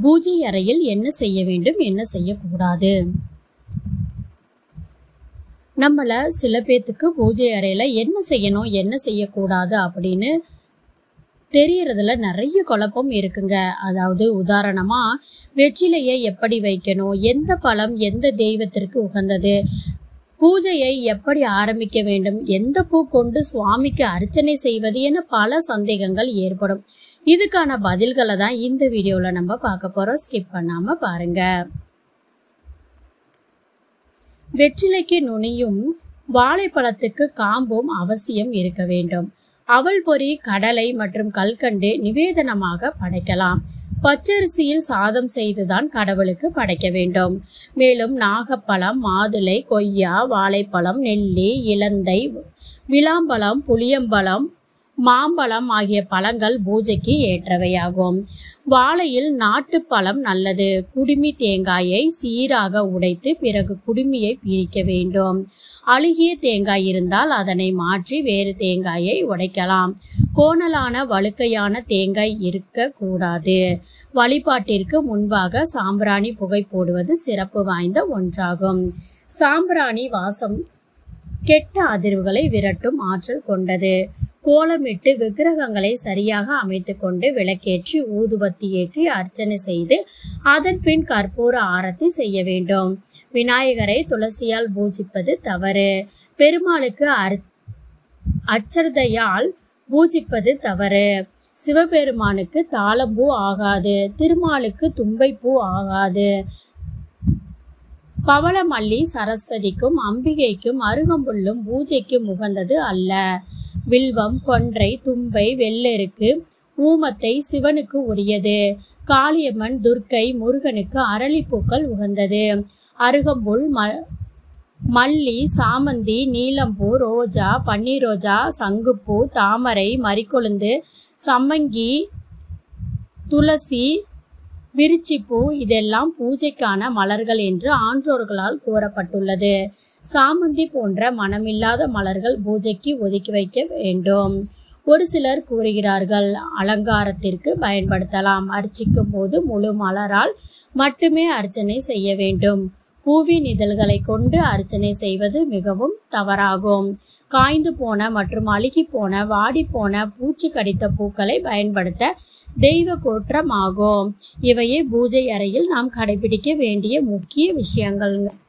பூஜை அறையில் என்ன செய்ய வேண்டும் என்ன செய்யக்கூடாது நம்மள சில பேர்த்துக்கு பூஜை அறையில என்ன செய்யணும் என்ன செய்யக்கூடாது அப்படின்னு தெரியறதுல நிறைய குழப்பம் இருக்குங்க அதாவது உதாரணமா வெற்றிலையை எப்படி வைக்கணும் எந்த பழம் எந்த தெய்வத்திற்கு உகந்தது பூஜையை எப்படி ஆரம்பிக்க வேண்டும் எந்த பூ கொண்டு சுவாமிக்கு அர்ச்சனை செய்வது என பல சந்தேகங்கள் ஏற்படும் இதுக்கான பதில்களை தான் இந்த வீடியோல நம்ம பார்க்க போறோம் ஸ்கிப் பண்ணாம பாருங்க வெற்றிலைக்கு நுனியும் வாழைப்பழத்துக்கு காம்பும் அவசியம் இருக்க வேண்டும் அவல் பொரி கடலை மற்றும் கல்கண்டு நிவேதனமாக படைக்கலாம் பச்சரிசியில் சாதம் செய்துதான் கடவுளுக்கு படைக்க வேண்டும் மேலும் நாகப்பழம் மாதுளை கொய்யா வாழைப்பழம் நெல்லி இலந்தை விளாம்பழம் புளியம்பழம் மாம்பழம் ஆகிய பழங்கள் பூஜைக்கு ஏற்றவையாகும் வாழையில் நாட்டுப்பழம் நல்லது குடுமி தேங்காயை சீராக உடைத்து பிறகு குடுமியை பிரிக்க வேண்டும் அழுகிய தேங்காய் இருந்தால் அதனை மாற்றி வேறு தேங்காயை உடைக்கலாம் கோணலான வழுக்கையான தேங்காய் இருக்கக்கூடாது வழிபாட்டிற்கு முன்பாக சாம்பிராணி புகை போடுவது சிறப்பு வாய்ந்த ஒன்றாகும் சாம்பிராணி வாசம் கெட்ட அதிர்வுகளை விரட்டும் ஆற்றல் கொண்டது கோலமிட்டு விக்கிரகங்களை சரியாக அமைத்து கொண்டு விளக்கேற்றி ஊதுபத்தி ஏற்றி அர்ச்சனை செய்து அதன் பின் கற்பூர ஆரத்தி செய்ய வேண்டும் விநாயகரை துளசியால் பூஜிப்பது தவறு பெருமாளுக்கு அர் அச்சரதையால் பூஜிப்பது தவறு சிவபெருமானுக்கு தாளம்பூ ஆகாது திருமாலுக்கு தும்பைப்பூ ஆகாது பவளமல்லி சரஸ்வதிக்கும் அம்பிகைக்கும் அருகம்புல்லும் பூஜைக்கும் உகந்தது அல்ல வில்வம் கொன்றை தும்பை வெள்ளெருக்கு ஊமத்தை சிவனுக்கு உரியது காளியம்மன் துர்க்கை முருகனுக்கு அரளிப்பூக்கள் உகந்தது அருகம்புல் ம மல்லி சாமந்தி நீலம்பூ ரோஜா பன்னீர் ரோஜா சங்குப்பூ தாமரை மறிக்கொழுந்து சம்மங்கி துளசி விரிச்சிப்பூ இதெல்லாம் பூஜைக்கான மலர்கள் என்று ஆன்றோர்களால் கூறப்பட்டுள்ளது சாமந்தி போன்ற மனமில்லாத மலர்கள் பூஜைக்கு ஒதுக்கி வைக்க வேண்டும் ஒரு சிலர் கூறுகிறார்கள் அலங்காரத்திற்கு பயன்படுத்தலாம் அர்ச்சிக்கும் போது முழு மலரால் மட்டுமே அர்ச்சனை செய்ய வேண்டும் பூவின் இதழ்களை கொண்டு அர்ச்சனை செய்வது மிகவும் தவறாகும் காய்ந்து போன மற்றும் அழுகி போன வாடி போன பூச்சி கடித்த பூக்களை பயன்படுத்த தெய்வ கோற்றமாகும் இவையே பூஜை அறையில் நாம் கடைபிடிக்க வேண்டிய முக்கிய விஷயங்கள்